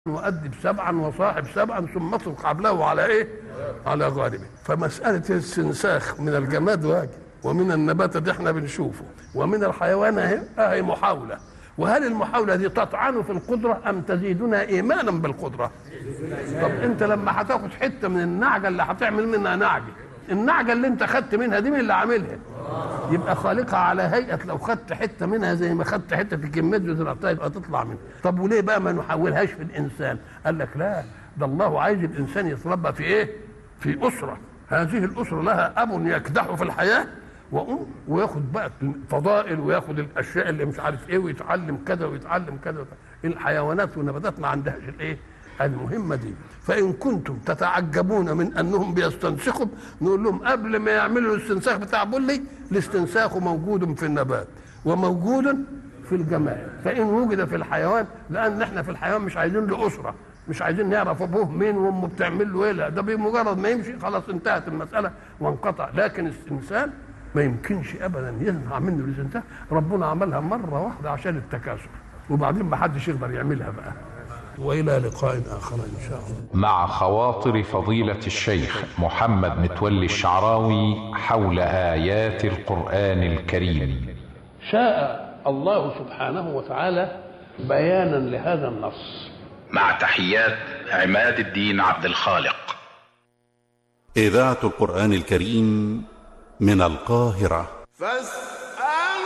وأدب سبعا وصاحب سبعا ثم اطلق حبله على ايه؟ على غالبه فمسألة الاستنساخ من الجماد واجب ومن النبات دي احنا بنشوفه ومن الحيوان اهي اهي محاولة وهل المحاولة دي تطعن في القدرة أم تزيدنا إيمانا بالقدرة؟ طب أنت لما هتاخد حتة من النعجة اللي هتعمل منها نعجة النعجة اللي أنت خدت منها دي مين اللي عاملها؟ يبقى خالقها على هيئة لو خدت حتة منها زي ما خدت حتة الكمية وزرعتها يبقى تطلع منها طب وليه بقى ما نحولهاش في الإنسان قال لك لا ده الله عايز الإنسان يتربى في إيه في أسرة هذه الأسرة لها أب يكدح في الحياة وأم وياخد بقى الفضائل وياخد الأشياء اللي مش عارف إيه ويتعلم كذا ويتعلم كذا الحيوانات والنباتات ما عندهاش الإيه المهمة دي فإن كنتم تتعجبون من أنهم بيستنسخوا نقول لهم قبل ما يعملوا الاستنساخ بتاع بولي الاستنساخ موجود في النبات وموجود في الجماد فإن وجد في الحيوان لأن احنا في الحيوان مش عايزين له أسرة مش عايزين نعرف ابوه مين وامه بتعمل له ايه لا ده بمجرد ما يمشي خلاص انتهت المساله وانقطع لكن الانسان ما يمكنش ابدا يمنع منه الاستنساخ ربنا عملها مره واحده عشان التكاثر وبعدين ما حدش يقدر يعملها بقى والى لقاء اخر ان شاء الله مع خواطر فضيلة الشيخ محمد متولي الشعراوي حول آيات القرآن الكريم شاء الله سبحانه وتعالى بيانا لهذا النص مع تحيات عماد الدين عبد الخالق إذاعة القرآن الكريم من القاهرة فاستمعوا